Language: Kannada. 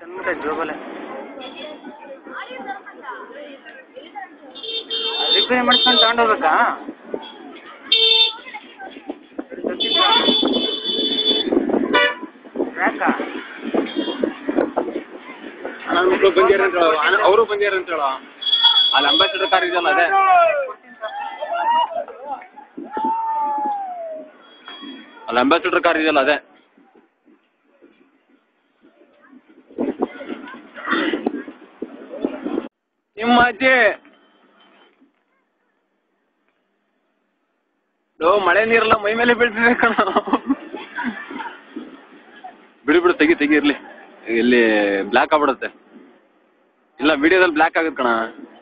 ತಂದ್ಬಿಟ್ಟೆ ಜೋಬಲ್ಲೇ ರಿಪೇರಿ ಮಾಡ್ಸ್ಕೊಂಡು ತಗೊಂಡೋಗ್ಬೇಕಾ ಯಾಕಾ ನನ್ನ ಮಕ್ಕಳು ಬಂದಿರ ಅಂತ ಹೇಳೋ ಅವರು ಬಂದಿರ ಅಂತ ಹೇಳೋ ಅಲ್ಲಿ ಅಂಬಾಸಿಡರ್ ಕಾರ್ ಇದೆಯಲ್ಲ ಅದೇ ಅಲ್ಲಿ ಅಂಬಾಸಿಡರ್ ಕಾರ್ ಇದೆಯಲ್ಲ ಅದೇ ನಿಮ್ಮ ಅಜ್ಜಿ ಲೋ ಮಳೆ ನೀರೆಲ್ಲ ಮೈ ಮೇಲೆ ಬೀಳ್ತಿದೆ ಕಣ ಬಿಡು ಬಿಡು ತೆಗಿ ತೆಗಿ ಇರ್ಲಿ ಇಲ್ಲಿ ಬ್ಲ್ಯಾಕ್ ಆಗ್ಬಿಡುತ್ತೆ ಇಲ್ಲ ವಿಡಿಯೋದಲ್ಲಿ ಬ್ಲ್ಯಾಕ್ ಆಗುತ್ತೆ ಕಣ